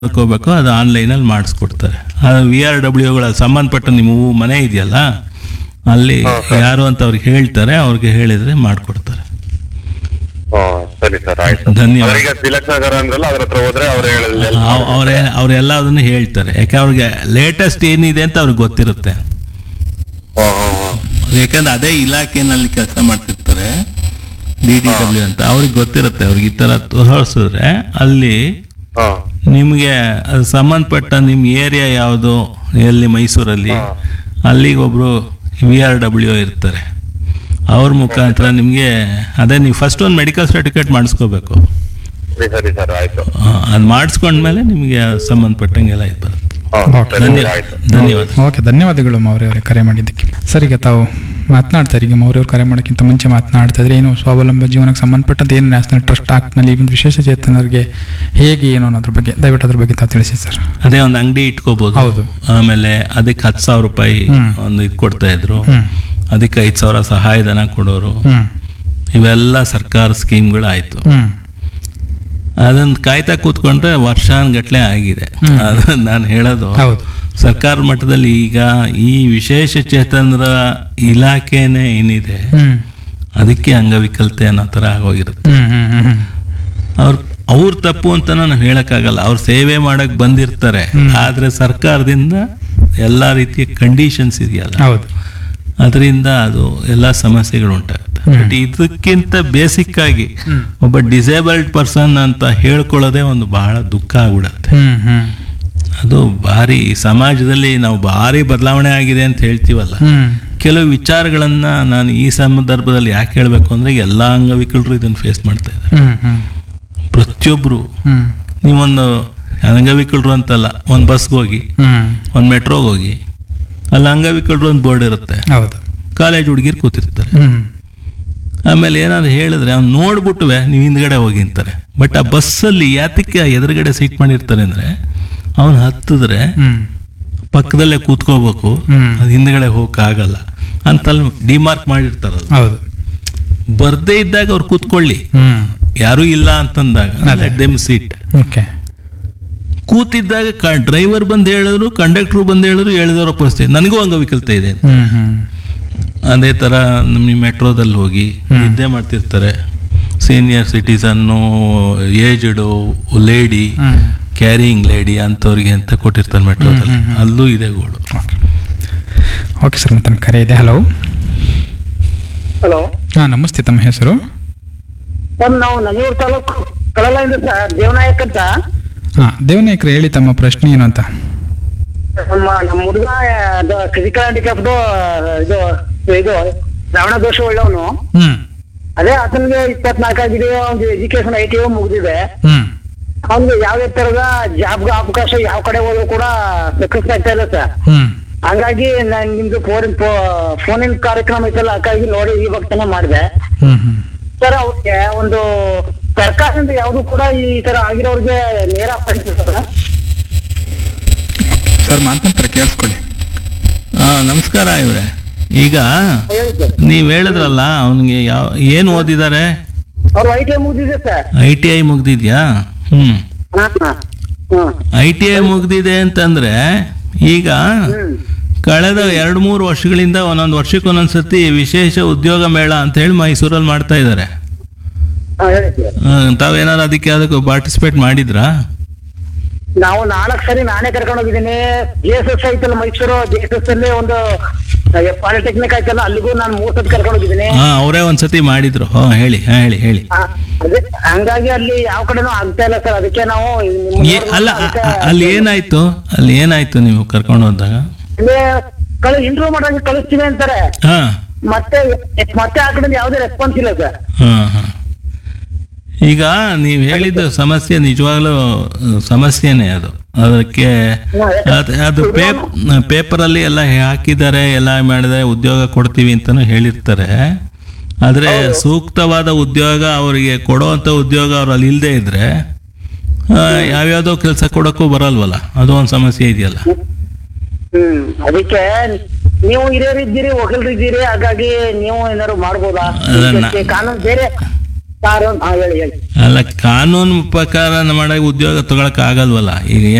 ಮಾಡ್ಕೋಬೇಕು ಅದು ಆನ್ಲೈನಲ್ಲಿ ಮಾಡಿಸ್ಕೊಡ್ತಾರೆ ಅದು ವಿ ಆರ್ ಡಬ್ಲ್ಯೂಗಳ ಸಂಬಂಧಪಟ್ಟ ನಿಮ್ಮ ಊ- ಮನೆ ಇದೆಯಲ್ಲ ಅಲ್ಲಿ ಯಾರು ಅಂತ ಅವ್ರಿಗೆ ಹೇಳ್ತಾರೆ ಅವ್ರಿಗೆ ಹೇಳಿದ್ರೆ ಮಾಡಿಕೊಡ್ತಾರೆ ಹಾ ಸರಿ ಸರ್ ಆಯ್ತು ಧನ್ಯವಾದ. ಅವ್ರೀಗ ತಿಲಕ್ ನಗರ ಅಂದ್ರಲ್ಲ ಅವ್ರ ಹತ್ರ ಹೋದ್ರೆ ಅವ್ರು ಹೇಳಿಲ್ಲ ಅವ್- ಅವ್ರೇ ಅವರೆಲ್ಲ ಅದನ್ನು ಹೇಳ್ತಾರೆ ಯಾಕೆ ಅವ್ರಿಗೆ ಲೇಟೆಸ್ಟ್ ಏನಿದೆ ಅಂತ ಅವ್ರಿಗೆ ಗೊತ್ತಿರುತ್ತೆ ಹಾ ಹಾ ಹಾ ಯಾಕಂದ್ರೆ ಅದೇ ಇಲಾಖೆನಲ್ಲಿ ಕೆಲಸ ಮಾಡ್ತಿರ್ತಾರೆ ಡಿ ಡಿ ಡಬ್ಲ್ಯೂ ಅಂತ ಅವ್ರಿಗೆ ಗೊತ್ತಿರುತ್ತೆ ಅವ್ರಿಗೆ ಈ ಥರ ತೋರಿಸಿದ್ರೆ ಅಲ್ಲಿ ಹಾ ನಿಮಗೆ ಅದು ಸಂಬಂಧಪಟ್ಟ ನಿಮ್ಮ ಏರಿಯಾ ಯಾವುದು ಎಲ್ಲಿ ಮೈಸೂರಲ್ಲಿ ಅಲ್ಲಿಗೆ ಒಬ್ರು ವಿ ಆರ್ ಡಬ್ಲ್ಯೂ ಇರ್ತಾರೆ ಅವ್ರ ಮುಖಾಂತರ ನಿಮಗೆ ಅದೇ ನೀವು ಫಸ್ಟ್ ಒಂದು ಮೆಡಿಕಲ್ ಸರ್ಟಿಫಿಕೇಟ್ ಮಾಡಿಸ್ಕೋಬೇಕು ಸರಿ ಸರಿ ಸರ್ ಆಯ್ತು ಅದು ಮಾಡಿಸ್ಕೊಂಡ್ಮೇಲೆ ನಿಮಗೆ ಸಂಬಂಧಪಟ್ಟಂಗೆಲ್ಲ ಇದು ಬರುತ್ತೆ ಹಾ ಓಕೆ. ಸರಿ ಧನ್ಯ ಆಯ್ತು ಧನ್ಯವಾದ ಓಕೆ ಧನ್ಯವಾದಗಳು ಮೌರ್ಯ ಅವರೇ ಕರೆ ಮಾಡಿದ್ದಕ್ಕೆ ಸರ್ ಈಗ ತಾವು ಮಾತನಾಡ್ತಾರೆ ಈಗ ಮೌರ್ಯ ಅವರು ಕರೆ ಮಾಡೋಕ್ಕಿಂತ ಮುಂಚೆ ಮಾತನಾಡ್ತಾ ಇದ್ರೆ ಏನು ಸ್ವಾವಲಂಬ ಜೀವನಕ್ಕೆ ಸಂಬಂಧಪಟ್ಟಂತೆ ಏನು ನ್ಯಾಷನಲ್ ಟ್ರಸ್ಟ್ ಆಕ್ಟ್ನಲ್ಲಿ ಈ ಒಂದು ವಿಶೇಷ ಚೇತನರಿಗೆ ಹೇಗೆ ಏನು ಅನ್ನೋದ್ರ ಬಗ್ಗೆ ದಯವಿಟ್ಟು ಅದ್ರ ಬಗ್ಗೆ ತಾವು ತಿಳಿಸಿ ಸರ್ ಅದೇ ಒಂದು ಅಂಗಡಿ ಇಟ್ಕೋಬಹುದು ಹೌದು. ಆಮೇಲೆ ಅದಕ್ಕೆ ಹತ್ತು ಸಾವಿರ ರೂಪಾಯಿ ಹ್ಮ್. ಒಂದು ಇದು ಕೊಡ್ತಾ ಇದ್ರು ಹ್ಮ್ ಅದಕ್ಕೆ ಐದು ಸಾವಿರ ಸಹಾಯಧನ ಕೊಡೋರು ಹ್ಮ್ ಇವೆಲ್ಲ ಸರ್ಕಾರ ಸ್ಕೀಮ್ಗಳು ಆಯ್ತು ಹ್ಮ್ ಅದನ್ನ ಕಾಯ್ತಾ ಕೂತ್ಕೊಂಡ್ರೆ ವರ್ಷಾನ್ಗಟ್ಲೆ ಆಗಿದೆ ಹ್ಮ್. ಅದು ನಾನು ಹೇಳೋದು ಹೌದು ಸರ್ಕಾರ ಮಟ್ಟದಲ್ಲಿ ಈಗ ಈ ವಿಶೇಷ ಚೇತನರ ಇಲಾಖೆನೇ ಏನಿದೆ ಹ್ಮ್ ಅದಕ್ಕೆ ಅಂಗವಿಕಲತೆ ಅನ್ನೋ ಥರ ಆಗೋಗಿರುತ್ತೆ ಹ್ಮ್ ಹ್ಮ್ ಹ್ಮ್ ಹ್ಮ್ ಅವ್ರ ಅವ್ರ ತಪ್ಪು ಅಂತ ನಾನು ಹೇಳಕ್ಕಾಗಲ್ಲ ಅವ್ರು ಸೇವೆ ಮಾಡಕ್ ಬಂದಿರ್ತಾರೆ ಆದ್ರೆ ಸರ್ಕಾರದಿಂದ ಎಲ್ಲಾ ರೀತಿಯ ಕಂಡೀಷನ್ಸ್ ಇದೆಯಲ್ಲ ಹೌದು ಅದರಿಂದ ಅದು ಎಲ್ಲ ಸಮಸ್ಯೆಗಳು ಉಂಟಾಗುತ್ತೆ ಬಟ್ ಇದಕ್ಕಿಂತ ಬೇಸಿಕ್ ಆಗಿ ಹ್ಮ್. ಒಬ್ಬ ಡಿಸೇಬಲ್ಡ್ ಪರ್ಸನ್ ಅಂತ ಹೇಳ್ಕೊಳ್ಳೋದೇ ಒಂದು ಬಹಳ ದುಃಖ ಆಗ್ಬಿಡತ್ತೆ ಹ್ಮ್ ಹ್ಮ್ ಅದು ಭಾರಿ ಈ ಸಮಾಜದಲ್ಲಿ ನಾವು ಭಾರಿ ಬದಲಾವಣೆ ಆಗಿದೆ ಅಂತ ಹೇಳ್ತೀವಲ್ಲ ಹ್ಮ್ ಕೆಲವು ವಿಚಾರಗಳನ್ನ ನಾನು ಈ ಸಂದರ್ಭದಲ್ಲಿ ಯಾಕೆ ಹೇಳ್ಬೇಕು ಅಂದ್ರೆ ಎಲ್ಲಾ ಅಂಗವಿಕಲರು ಇದನ್ನ ಫೇಸ್ ಮಾಡ್ತಾ ಇದ್ದಾರೆ ಹ್ಮ್ ಹ್ಮ್ ಪ್ರತಿಯೊಬ್ರು ಹ್ಮ್ ನೀವೊಂದು ಅಂಗವಿಕಲರು ಅಂತಲ್ಲ ಒಂದು ಬಸ್ಗೆ ಹೋಗಿ ಹ್ಮ್ ಒಂದು ಮೆಟ್ರೋಗೆ ಹೋಗಿ ಅಲ್ಲಿ ಅಂಗವಿಕಲರು ಒಂದು ಬೋರ್ಡ್ ಇರುತ್ತೆ ಹೌದು ಕಾಲೇಜ್ ಹುಡುಗಿರು ಕೂತಿರ್ತಾರೆ ಹ್ಮ್ ಆಮೇಲೆ ಏನಾದ್ರು ಹೇಳಿದ್ರೆ ಅವ್ನು ನೋಡ್ಬಿಟ್ಟುವೆ ನೀವು ಹಿಂದ್ಗಡೆ ಹೋಗಿ ಅಂತಾರೆ ಬಟ್ ಆ ಬಸ್ಸಲ್ಲಿ ಯಾತಕ್ಕೆ ಆ ಎದುರುಗಡೆ ಸೀಟ್ ಮಾಡಿರ್ತಾರೆ ಅಂದ್ರೆ ಅವನು ಹತ್ತಿದ್ರೆ ಹ್ಮ್ ಪಕ್ಕದಲ್ಲೇ ಕೂತ್ಕೋಬೇಕು ಹ್ಮ್. ಅದು ಹಿಂದ್ಗಡೆ ಹೋಗಕ್ಕಾಗಲ್ಲ ಅಂತಲ್ಲಿ ಡಿಮಾರ್ಕ್ ಮಾಡಿರ್ತಾರಲ್ಲ ಹೌದು ಬರ್ದೇ ಇದ್ದಾಗ ಅವ್ರು ಕೂತ್ಕೊಳ್ಳಿ ಹ್ಮ್ ಯಾರೂ ಇಲ್ಲ ಅಂತಂದಾಗ ಲೆಟ್ ದೆಮ್ ಸೀಟ್ ಓಕೆ ಕೂತಿದ್ದಾಗ ಡ್ರೈವರ್ ಬಂದು ಹೇಳಿದ್ರು ಕಂಡಕ್ಟರ್ ಬಂದು ಹೇಳಿದ್ರು ಹೇಳಿದವರ ಪರಿಸ್ಥಿತಿ ನನಗೂ ಅಂಗವಿಕಲತೆ ಇದೆ ಹ್ಮ್ ಹ್ಮ್ ಅದೇ ಥರ ನಿಮ್ಮ ಮೆಟ್ರೋದಲ್ಲಿ ಹೋಗಿ ನಿದ್ದೆ ಮಾಡ್ತಿರ್ತಾರೆ senior citizen aged lady hmm carrying lady ಅಂಥವ್ರಿಗೆ ಅಂತ ಕೊಟ್ಟಿರ್ತಾರೆ ಮೆಟ್ರೋದಲ್ಲಿ ಅಲ್ಲೂ ಇದೆ ಗೋಳು ಓಕೆ ಓಕೆ ಸರ್ ಮತ್ತೆ ಕರೆ ಇದೆ ಹಲೋ ಹಲೋ ಹಾಂ ನಮಸ್ತೆ ತಮ್ಮ ಹೆಸರು ಸರ್ ನಾವು ನಂಜೂರು ತಾಲೂಕು ಕಳಲಿಂದ ಸರ್ ದೇವನಾಯಕ್ ಅಂತ ಹಾಂ ದೇವನಾಯಕರು ಹೇಳಿ ತಮ್ಮ ಪ್ರಶ್ನೆ ಏನು ಅಂತ ನಮ್ಮ ನಮ್ಮ ಹುಡುಗ ಅದು ಫಿಸಿಕಲ್ ಹ್ಯಾಂಡಿಕ್ಯಾಪ್ದು ಇದು ಇದು ಶ್ರವಣ ದೋಷ ಉಳ್ಳವನು ಹ್ಮ್ ಅದೇ ಆತನಿಗೆ ಇಪ್ಪತ್ನಾಲ್ಕು ಆಗಿದೆ ಒಂದು ಎಜುಕೇಶನ್ ಐ ಟಿ ಮುಗಿದಿದೆ ಹ್ಮ್ ಅವ್ನಿಗೆ ಯಾವ ತರದ ಜಾಬ್ ಅವಕಾಶ ಯಾವ ಕಡೆ ಹೋದ್ರು ಕೂಡ ಸಕ್ಸಸ್ ಆಗ್ತಾ ಇಲ್ಲ ಸರ್ ಹ್ಮ್ ಹಂಗಾಗಿ ನಾನು ನಿಮ್ದು ಫೋನ್ ಫೋನಿನ ಕಾರ್ಯಕ್ರಮ ಐತಲ್ಲ ಹಾಗಾಗಿ ನೋಡಿ ಈ ಭಕ್ತನ ಮಾಡಿದೆ ಹ್ಮ್ ಹ್ಮ್ ಸರ್ ಅವ್ರಿಗೆ ಒಂದು ಸರ್ಕಾರದಿಂದ ಯಾವುದು ಕೂಡ ಈ ತರ ಆಗಿರೋರಿಗೆ ನೇರ ಪಡಿಸಿ ಸರ್ ಸರ್ ಮಾತನಾಡ್ತಾರೆ ಕೇಳಿಸ್ಕೊಳ್ಳಿ ಆ, ನಮಸ್ಕಾರ ಇವ್ರೆ ಈಗ ಹೇಳಿ ಸರ್ ನೀವು ಹೇಳಿದ್ರಲ್ಲ ಅವನಿಗೆ ಯಾವ ಏನು ಓದಿದ್ದಾರೆ ಅವ್ರು ಐ ಟಿ ಐ ಮುಗಿದಿದೆ ಸರ್ ಐ ಟಿ ಐ ಮುಗ್ದಿದ್ಯಾ ಹ್ಮ್ ಹಾ ಹಾ ಹ್ಮ್ ಐ ಟಿ ಐ ಮುಗ್ದಿದೆ ಅಂತಂದ್ರೆ ಈಗ ಹ್ಮ್ ಕಳೆದ ಎರಡು ಮೂರು ವರ್ಷಗಳಿಂದ ಒಂದೊಂದು ವರ್ಷಕ್ಕೆ ಒಂದೊಂದು ಸತಿ ವಿಶೇಷ ಉದ್ಯೋಗ ಮೇಳ ಅಂತ ಹೇಳಿ ಮೈಸೂರಲ್ಲಿ ಮಾಡ್ತಾ ಇದ್ದಾರೆ ಹಾ, ಹೇಳಿ ಸರ್ ತಾವೇನಾದ್ರು ಅದಕ್ಕೆ ಅದಕ್ಕೆ ಪಾರ್ಟಿಸಿಪೇಟ್ ಮಾಡಿದ್ರಾ ನಾವು ನಾಲ್ಕು ಸರಿ ನಾನೇ ಕರ್ಕೊಂಡು ಹೋಗಿದ್ದೀನಿ ಜೆ ಎಸ್ ಎಸ್ ಐತಲ್ಲ ಮೈಸೂರು ಜೆ ಎಸ್ ಎಸ್ ಅಲ್ಲಿ ಒಂದು ಪಾಲಿಟೆಕ್ನಿಕ್ ಆಯ್ತಲ್ಲ ಅಲ್ಲಿಗೂ ನಾನು ಮೂರ್ ಸತಿ ಕರ್ಕೊಂಡು ಹೋಗಿದ್ದೀನಿ ಹಾ ಅವರೇ ಒಂದ್ಸತಿ ಮಾಡಿದ್ರು ಹಾ ಹೇಳಿ ಹಾ ಹೇಳಿ ಹೇಳಿ ಹಾ, ಅದೇ ಹಂಗಾಗಿ ಅಲ್ಲಿ ಯಾವ ಕಡೆನೂ ಆಗ್ತಾ ಇಲ್ಲ ಸರ್ ಅದಕ್ಕೆ ನಾವು ನಿಮ್ಮ ಏ- ಅಲ್ಲ ಅ- ಅ- ಅಲ್ಲಿ ಏನಾಯ್ತು ಅಲ್ಲಿ ಏನಾಯ್ತು ನೀವು ಕರ್ಕೊಂಡು ಹೋದಾಗ ಅಲ್ಲಿ ಕಳಿ ಇಂಟರ್ವ್ಯೂ ಮಾಡೋಕೆ ಕಳಿಸ್ತೀವಿ ಅಂತಾರೆ ಹಾ ಮತ್ತೆ ಮತ್ತೆ ಆ ಕಡೆಯಿಂದ ಯಾವುದೇ ರೆಸ್ಪಾನ್ಸ್ ಇಲ್ಲ ಸರ್ ಹಾ ಹಾ ಈಗ ನೀವು ಹೇಳಿದ ಸಮಸ್ಯೆ ನಿಜವಾಗ್ಲೂ ಅಹ್, ಸಮಸ್ಯೆನೇ ಅದು ಅದಕ್ಕೆ ಅದ್- ಅದು ಪೇಪ್ ಪೇಪರಲ್ಲಿ ಎಲ್ಲ ಹಾಕಿದ್ದಾರೆ ಎಲ್ಲ ಮಾಡಿದೆ ಉದ್ಯೋಗ ಕೊಡ್ತೀವಿ ಅಂತಾನು ಹೇಳಿರ್ತಾರೆ ಆದರೆ ಸೂಕ್ತವಾದ ಉದ್ಯೋಗ ಅವರಿಗೆ ಕೊಡೋವಂಥ ಉದ್ಯೋಗ ಅವ್ರು ಅಲ್ಲಿ ಇಲ್ಲದೆ ಇದ್ರೆ ಆ, ಯಾವ್ಯಾವ್ದೋ ಕೆಲಸ ಕೊಡೋಕ್ಕೂ ಬರಲ್ವಲ್ಲ ಅದು ಒಂದು ಸಮಸ್ಯೆ ಇದೆಯಲ್ಲ ಹ್ಮ್ ಅದಕ್ಕೆ ನೀವು ಹಿರಿಯರಿದ್ದೀರಿ ಒಗಲ್ರಿದ್ದೀರಿ ಹಾಗಾಗಿ ನೀವು ಏನಾದ್ರು ಮಾಡ್ಬೋದಾ ಅದನ್ನ- ಇದಕ್ಕೆ ಕಾನೂನು ಬೇರೆ ಸರ್ ಹಾ ಹೇಳಿ ಹೇಳಿ ಅಲ್ಲ ಕಾನೂನು ಪ್ರಕಾರ ಮಾಡೋ ಉದ್ಯೋಗ ತಗೊಳಕ್ ಆಗಲ್ವಲ್ಲ ಈಗ